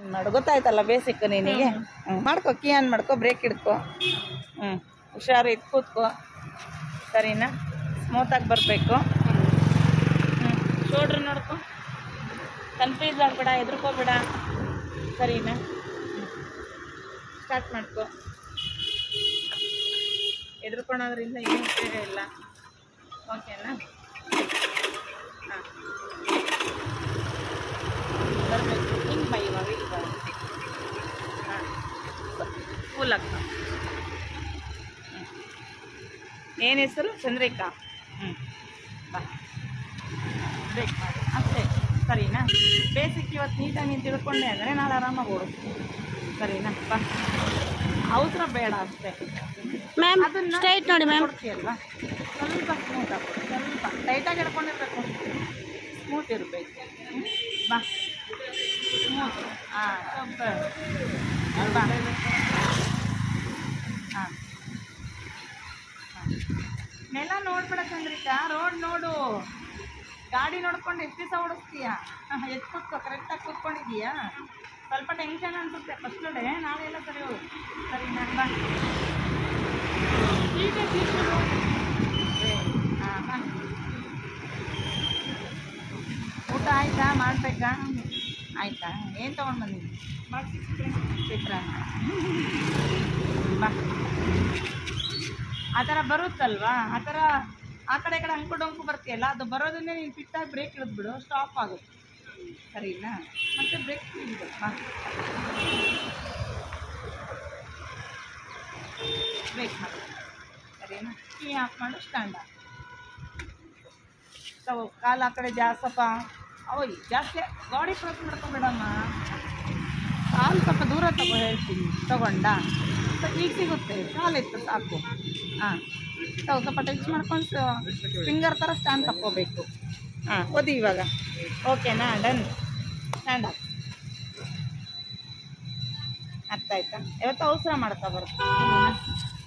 ಮಾಡು ಗೊತ್ತಾಯ್ತಲ್ಲ ಬೇಸಿಕ್ ನಿನಗೆ ಹ್ಞೂ ಮಾಡ್ಕೊ ಕೀ ಆನ್ ಮಾಡ್ಕೊ ಬ್ರೇಕ್ ಹಿಡ್ಕೊ ಹ್ಞೂ ಹುಷಾರು ಇದು ಕೂತ್ಕೋ ಸರಿನಾ ಸ್ಮೂತಾಗಿ ಬರಬೇಕು ಹ್ಞೂ ಶೋಲ್ಡ್ರ್ ನೋಡ್ಕೊ ಕನ್ಫ್ಯೂಸ್ ಆಗಬೇಡ ಹೆದರ್ಕೋಬೇಡ ಸರಿನಾ ಸ್ಟಾರ್ಟ್ ಮಾಡ್ಕೊ ಹೆದರ್ಕೊಳೋದ್ರಿಂದ ಏನು ಉಪಯೋಗ ಇಲ್ಲ ಓಕೆನಾ ಹಾಂ ಬರಬೇಕು ಹಿಂಗೆ ಬೈ ಇವಾಗ ಇಲ್ಲಿ ಬರ ಹಾಂ ಫುಲ್ ಆಗ್ತಾ ಏನು ಹೆಸರು ಚಂದ್ರಿಕಾ ಹ್ಞೂ ಬಾ ಬ್ರೇಕ್ ಮಾಡಿ ಅಷ್ಟೇ ಸರಿನಾ ಬೇಸಿಕ್ ಇವತ್ತು ನೀಟಾಗಿ ನೀನು ತಿಳ್ಕೊಂಡೆ ಅಂದರೆ ನಾಳೆ ಆರಾಮಾಗಿ ಓಡಿಸ್ತೀನಿ ಸರಿನಾ ಬಾ ಅವಸರ ಬೇಡ ಅಷ್ಟೇ ಮ್ಯಾಮ್ ಅದನ್ನ ಸ್ಟ್ರೈಟ್ ನೋಡಿ ಮ್ಯಾಮ್ ಕೊಡ್ತೀಯಲ್ವಾ ಸ್ವಲ್ಪ ಸ್ಮೂತ್ ಹಾಕು ಸ್ವಲ್ಪ ಟೈಟಾಗಿ ಹಿಡ್ಕೊಂಡಿರ್ಬೇಕು ಸ್ಮೂತ್ ಇರಬೇಕು ಬಾ ಸ್ಮೂತ್ ಹಾಂ ಸ್ವಲ್ಪ ಬಾ ಹಾಂ ನೆಲ ನೋಡ್ಬೇಡ ಚಂದ್ರಿಕಾ ರೋಡ್ ನೋಡು ಗಾಡಿ ನೋಡ್ಕೊಂಡು ಎಷ್ಟು ದಿವಸ ಓಡಿಸ್ತೀಯಾ ಎಷ್ಟು ಕೂತ್ಕೋ ಕರೆಕ್ಟಾಗಿ ಕೂತ್ಕೊಂಡಿದೀಯಾ ಸ್ವಲ್ಪ ಟೆನ್ಷನ್ ಅನ್ಸುತ್ತೆ ಫಸ್ಟ್ ಡೇ ನಾಳೆ ಎಲ್ಲ ಸರಿ ಹೋಗು ಸರಿ ನಾನು ಬಾ ಸೀಟೆ ಸೀಟು ಹಾಂ ಹಾಂ ಊಟ ಆಯ್ತಾ ಮಾಡಬೇಕಾ ಆಯ್ತಾ ಏನು ತೊಗೊಂಡು ಬಂದಿದ್ದಿ ಚಿತ್ರಾನ್ನ ಬಾ ಆ ಥರ ಬರುತ್ತಲ್ವಾ ಆ ಥರ ಆ ಕಡೆ ಈ ಕಡೆ ಅಂಕು ಡೊಂಕು ಬರ್ತೀಯಲ್ಲ ಅದು ಬರೋದನ್ನೇ ನೀನು ಫಿಟ್ಟಾಗಿ ಬ್ರೇಕ್ ಇಳಿದ್ಬಿಡು ಸ್ಟಾಪ್ ಆಗುತ್ತೆ ಸರಿನಾ ಮತ್ತೆ ಬ್ರೇಕ್ ಹಿಡಿದು ಬಾ ಬ್ರೇಕ್ ಮಾಡು ಸರಿನಾ ಕೀ ಆಫ್ ಮಾಡು ಸ್ಟ್ಯಾಂಡ್ ಆಫ್ ತಗೋ ಕಾಲು ಆ ಕಡೆ ಜಾಸ್ತಿ ಸ್ವಲ್ಪ ಓಯ್ ಜಾಸ್ತಿ ಗಾಡಿ ಕ್ರಾಸ್ ಮಾಡ್ಕೊಬೇಡಮ್ಮ ಕಾಲು ಸ್ವಲ್ಪ ದೂರ ತಗೋ ಹೇಳ್ತೀನಿ ತಗೊಂಡ ಸ- ಈಗ ಸಿಗುತ್ತೆ ಕಾಲಿತ್ತು ಸಾಕು ಹಾಂ ತಗೋ ಸ್ವಲ್ಪ ಟಚ್ ಮಾಡ್ಕೊಂಡು ಫಿಂಗರ್ ಥರ ಸ್ಟ್ಯಾಂಡ್ ತಕ್ಕೋಬೇಕು ಹಾಂ ಓದಿ ಇವಾಗ ಓಕೆನಾ ಡನ್ ಸ್ಟ್ಯಾಂಡ್ ಅಪ್ ಅರ್ಥ ಆಯ್ತಾ ಯಾವತ್ತು ಅವಸರ ಮಾಡ್ತಾ ಬರುತ್ತೆ